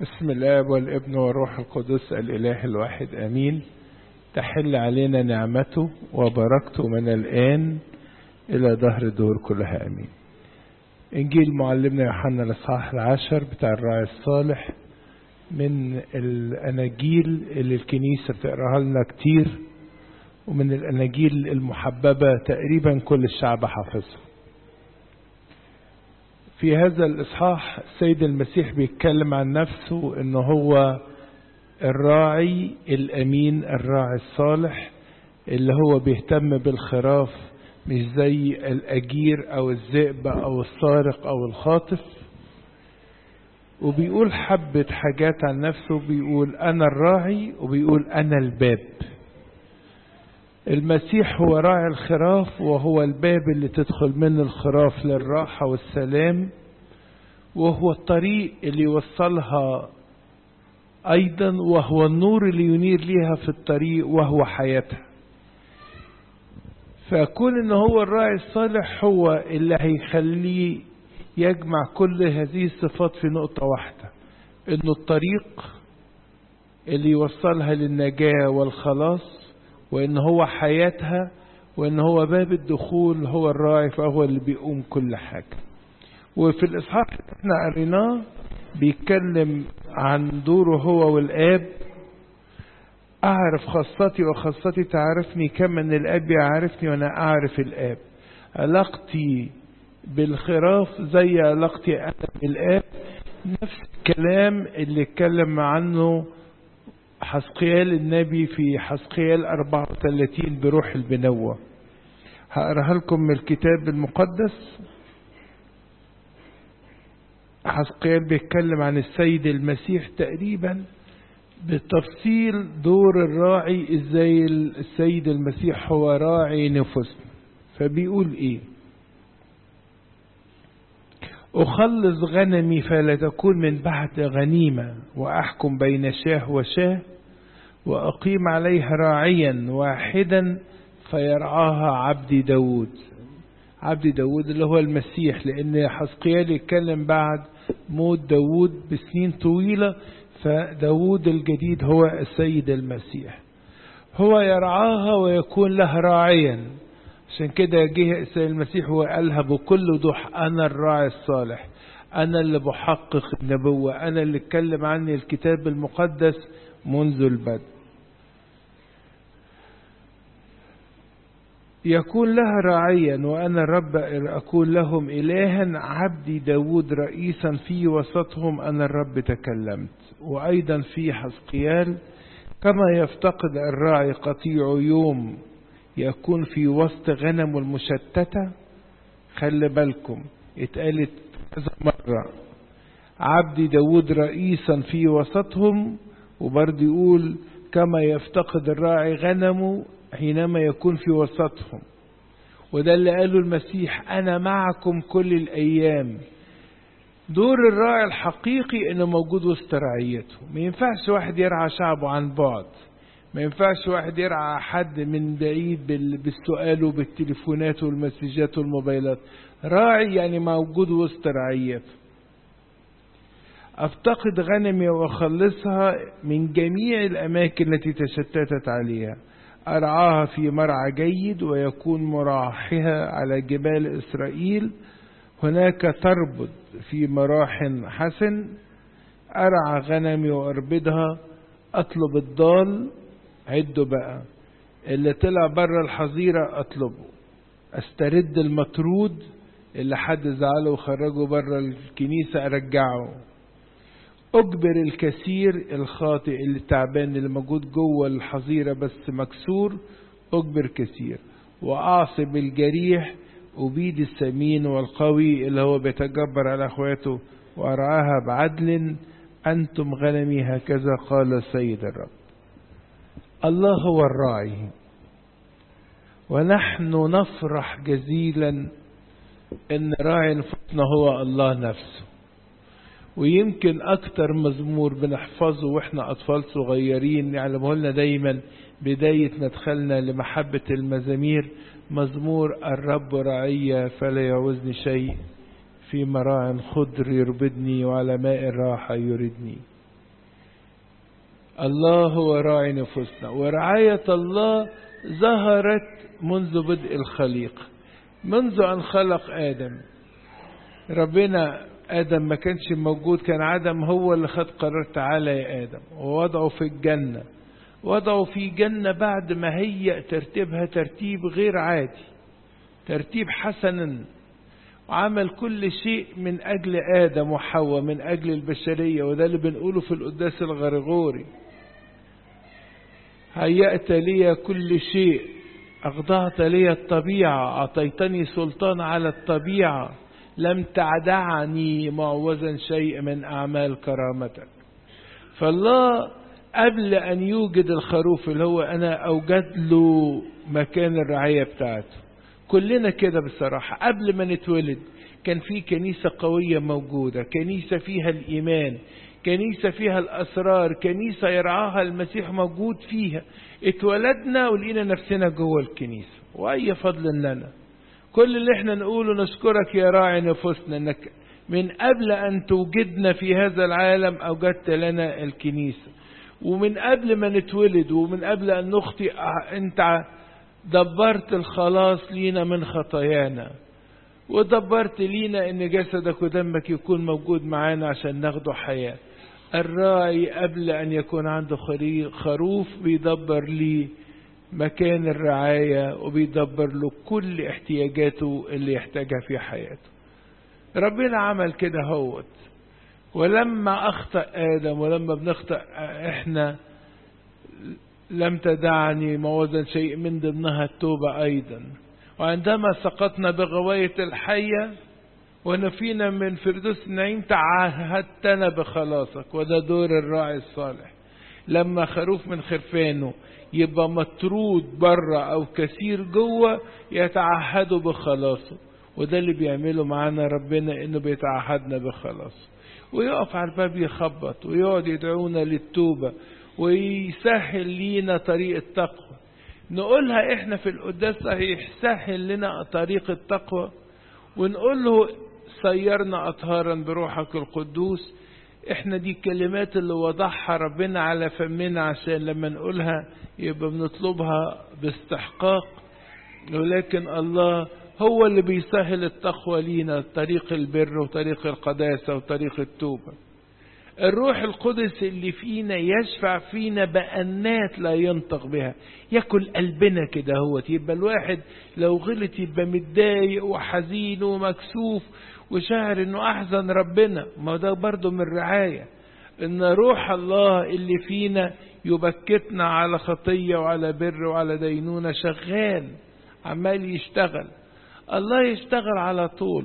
بسم الاب والابن والروح القدس الاله الواحد امين تحل علينا نعمته وبركته من الان الى دهر الدهور كلها امين انجيل معلمنا يوحنا الاصحاح العاشر بتاع الراعي الصالح من الاناجيل اللي الكنيسه بتقراها لنا كتير ومن الاناجيل المحببه تقريبا كل الشعب حافظها في هذا الإصحاح السيد المسيح بيتكلم عن نفسه إنه هو الراعي الأمين الراعي الصالح اللي هو بيهتم بالخراف مش زي الأجير أو الذئب أو السارق أو الخاطف وبيقول حبة حاجات عن نفسه بيقول أنا الراعي وبيقول أنا الباب المسيح هو راعي الخراف وهو الباب اللي تدخل منه الخراف للراحة والسلام وهو الطريق اللي يوصلها أيضا وهو النور اللي ينير ليها في الطريق وهو حياتها فكون ان هو الراعي الصالح هو اللي هيخليه يجمع كل هذه الصفات في نقطة واحدة انه الطريق اللي يوصلها للنجاة والخلاص وان هو حياتها وان هو باب الدخول هو الراعي فهو اللي بيقوم كل حاجة وفي الاصحاح اللي احنا قريناه بيتكلم عن دوره هو والاب اعرف خاصتي وخاصتي تعرفني كما ان الاب يعرفني وانا اعرف الاب علاقتي بالخراف زي علاقتي انا بالاب نفس الكلام اللي اتكلم عنه حسقيال النبي في حسقيال 34 بروح البنوة هقراها لكم من الكتاب المقدس حسقيال بيتكلم عن السيد المسيح تقريبا بالتفصيل دور الراعي ازاي السيد المسيح هو راعي نفوسنا فبيقول ايه أخلص غنمي فلا تكون من بعد غنيمة وأحكم بين شاه وشاه وأقيم عليها راعيا واحدا فيرعاها عبدي داود عبدي داود اللي هو المسيح لأن حسقيال يتكلم بعد موت داود بسنين طويلة فداود الجديد هو السيد المسيح هو يرعاها ويكون لها راعيا عشان كده جه السيد المسيح وقالها بكل وضوح أنا الراعي الصالح أنا اللي بحقق النبوة أنا اللي اتكلم عني الكتاب المقدس منذ البدء يكون لها راعيا وأنا الرب أكون لهم إلها عبدي داود رئيسا في وسطهم أنا الرب تكلمت وأيضا في حسقيال كما يفتقد الراعي قطيع يوم يكون في وسط غنم المشتتة خلي بالكم اتقالت كذا مرة عبدي داود رئيسا في وسطهم وبرضه يقول كما يفتقد الراعي غنمه حينما يكون في وسطهم وده اللي قاله المسيح أنا معكم كل الأيام دور الراعي الحقيقي انه موجود وسط رعيته ما ينفعش واحد يرعى شعبه عن بعد ما ينفعش واحد يرعى حد من بعيد بالسؤال وبالتليفونات والمسجات والموبايلات راعي يعني موجود وسط رعيته افتقد غنمي واخلصها من جميع الاماكن التي تشتتت عليها ارعاها في مرعى جيد ويكون مراحها على جبال اسرائيل هناك تربض في مراح حسن ارعى غنمي واربدها اطلب الضال عدوا بقى اللي طلع بره الحظيرة اطلبه استرد المطرود اللي حد زعله وخرجه بره الكنيسة ارجعه اجبر الكثير الخاطئ اللي تعبان اللي موجود جوه الحظيرة بس مكسور اجبر كثير واعصب الجريح أبيد السمين والقوي اللي هو بيتجبر على أخواته وأرعاها بعدل أنتم غنمي هكذا قال السيد الرب الله هو الراعي ونحن نفرح جزيلا ان راعي نفوسنا هو الله نفسه ويمكن اكتر مزمور بنحفظه واحنا اطفال صغيرين يعلمه لنا دايما بداية مدخلنا لمحبة المزامير مزمور الرب رعية فلا يعوزني شيء في مراع خضر يربدني وعلى ماء الراحة يردني الله هو راعي نفوسنا ورعاية الله ظهرت منذ بدء الخليقة منذ أن خلق آدم ربنا آدم ما كانش موجود كان عدم هو اللي خد قرار تعالى يا آدم ووضعه في الجنة وضعه في جنة بعد ما هيأ ترتيبها ترتيب غير عادي ترتيب حسنا وعمل كل شيء من أجل آدم وحواء من أجل البشرية وده اللي بنقوله في القداس الغرغوري هيأت لي كل شيء أخضعت لي الطبيعة أعطيتني سلطان على الطبيعة لم تعدعني معوزا شيء من أعمال كرامتك فالله قبل أن يوجد الخروف اللي هو أنا أوجد له مكان الرعاية بتاعته كلنا كده بصراحة قبل ما نتولد كان في كنيسة قوية موجودة كنيسة فيها الإيمان كنيسة فيها الأسرار كنيسة يرعاها المسيح موجود فيها اتولدنا ولقينا نفسنا جوه الكنيسة وأي فضل لنا كل اللي احنا نقوله نشكرك يا راعي نفوسنا انك من قبل ان توجدنا في هذا العالم اوجدت لنا الكنيسة ومن قبل ما نتولد ومن قبل ان نخطئ انت دبرت الخلاص لينا من خطايانا ودبرت لينا ان جسدك ودمك يكون موجود معانا عشان ناخده حياة الراعي قبل ان يكون عنده خروف بيدبر ليه مكان الرعاية وبيدبر له كل احتياجاته اللي يحتاجها في حياته ربنا عمل كده هوت ولما أخطأ آدم ولما بنخطأ إحنا لم تدعني موازا شيء من ضمنها التوبة أيضا وعندما سقطنا بغواية الحية ونفينا من فردوس النعيم تعهدتنا بخلاصك وده دور الراعي الصالح لما خروف من خرفانه يبقى مطرود بره او كثير جوه يتعهدوا بخلاصه وده اللي بيعمله معانا ربنا انه بيتعهدنا بخلاصه ويقف على الباب يخبط ويقعد يدعونا للتوبه ويسهل لينا طريق التقوى نقولها احنا في القداس صحيح سهل لنا طريق التقوى ونقول له سيرنا اطهارا بروحك القدوس احنا دي الكلمات اللي وضعها ربنا على فمنا عشان لما نقولها يبقى بنطلبها باستحقاق ولكن الله هو اللي بيسهل التقوى لينا طريق البر وطريق القداسة وطريق التوبة الروح القدس اللي فينا يشفع فينا بأنات لا ينطق بها ياكل قلبنا كده هو يبقى الواحد لو غلط يبقى متضايق وحزين ومكسوف وشاعر انه احزن ربنا ما ده برضه من رعاية ان روح الله اللي فينا يبكتنا على خطية وعلى بر وعلى دينونة شغال عمال يشتغل الله يشتغل على طول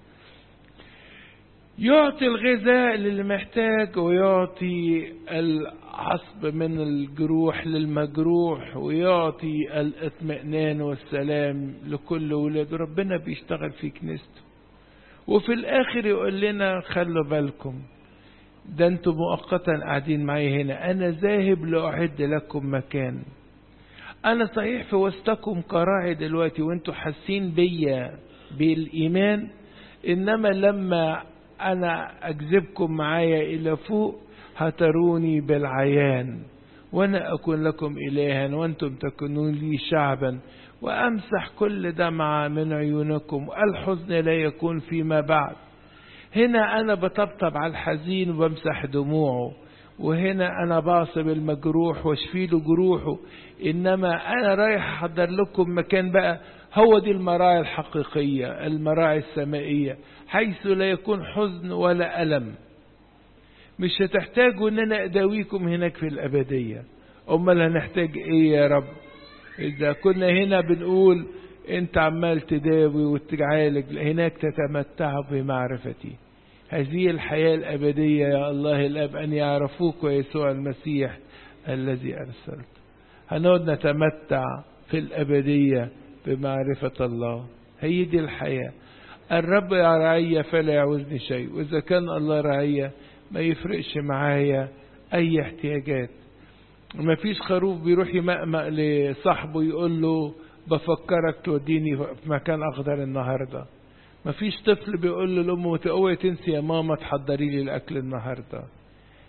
يعطي الغذاء للي محتاج ويعطي العصب من الجروح للمجروح ويعطي الاطمئنان والسلام لكل ولاده ربنا بيشتغل في كنيسته وفي الاخر يقول لنا خلوا بالكم ده انتم مؤقتا قاعدين معي هنا انا ذاهب لاعد لكم مكان انا صحيح في وسطكم كراعي دلوقتي وانتم حاسين بيا بالايمان انما لما انا اجذبكم معايا الى فوق هتروني بالعيان وانا اكون لكم الها وانتم تكونون لي شعبا وامسح كل دمعة من عيونكم الحزن لا يكون فيما بعد هنا انا بطبطب على الحزين وبمسح دموعه وهنا انا بعصب المجروح واشفي له جروحه انما انا رايح احضر لكم مكان بقى هو دي المراعي الحقيقية المراعي السمائية حيث لا يكون حزن ولا ألم مش هتحتاجوا ان انا اداويكم هناك في الابدية امال هنحتاج ايه يا رب اذا كنا هنا بنقول انت عمال تداوي وتعالج هناك تتمتع بمعرفتي هذه الحياة الأبدية يا الله الأب أن يعرفوك ويسوع المسيح الذي أرسلت هنقعد نتمتع في الأبدية بمعرفة الله هي دي الحياة الرب يا رعية فلا يعوزني شيء وإذا كان الله رعية ما يفرقش معايا أي احتياجات ما فيش خروف بيروح يمأمأ لصاحبه يقول له بفكرك توديني في مكان أخضر النهارده ما فيش طفل بيقول لأمه اوعي تنسي يا ماما تحضري لي الأكل النهارده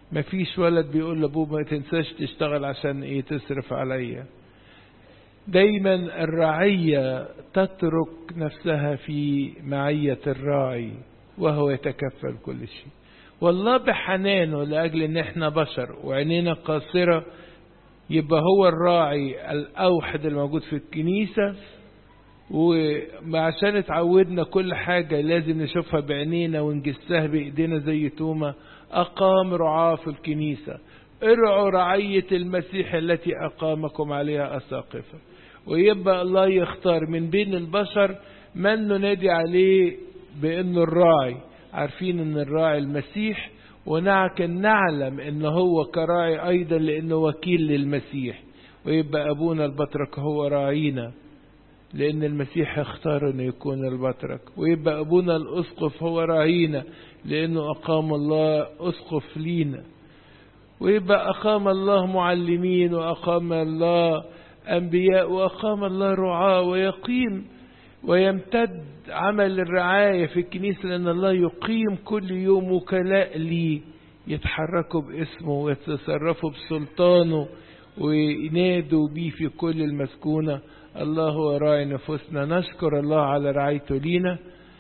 مفيش ولد بيقول لابوه ما تنساش تشتغل عشان ايه تصرف عليا دايما الرعية تترك نفسها في معية الراعي وهو يتكفل كل شيء والله بحنانه لأجل ان احنا بشر وعينينا قاصرة يبقى هو الراعي الأوحد الموجود في الكنيسة وعشان اتعودنا كل حاجة لازم نشوفها بعينينا ونجسها بإيدينا زي توما أقام رعاة في الكنيسة ارعوا رعية المسيح التي أقامكم عليها أساقفة ويبقى الله يختار من بين البشر من ننادي عليه بأنه الراعي عارفين أن الراعي المسيح ونعكن نعلم أنه هو كراعي أيضا لأنه وكيل للمسيح ويبقى أبونا البطرك هو راعينا لأن المسيح اختار أنه يكون البطرك ويبقى أبونا الأسقف هو راعينا لأنه أقام الله أسقف لينا ويبقى أقام الله معلمين وأقام الله أنبياء وأقام الله رعاة ويقيم ويمتد عمل الرعاية في الكنيسة لأن الله يقيم كل يوم وكلاء ليه يتحركوا باسمه ويتصرفوا بسلطانه وينادوا بيه في كل المسكونة الله هو راعي نفوسنا نشكر الله على رعايته لينا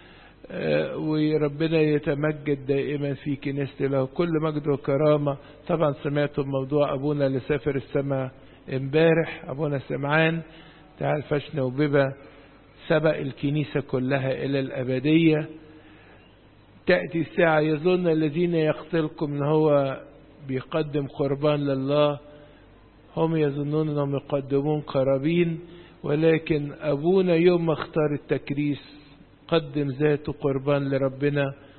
وربنا يتمجد دائما في كنيسته له كل مجد وكرامة طبعا سمعتم موضوع أبونا اللي سافر السماء امبارح أبونا سمعان تعال فشنا وببا سبق الكنيسة كلها إلى الأبدية تأتي الساعة يظن الذين يقتلكم ان هو بيقدم قربان لله هم يظنون انهم يقدمون قرابين ولكن ابونا يوم ما اختار التكريس قدم ذاته قربان لربنا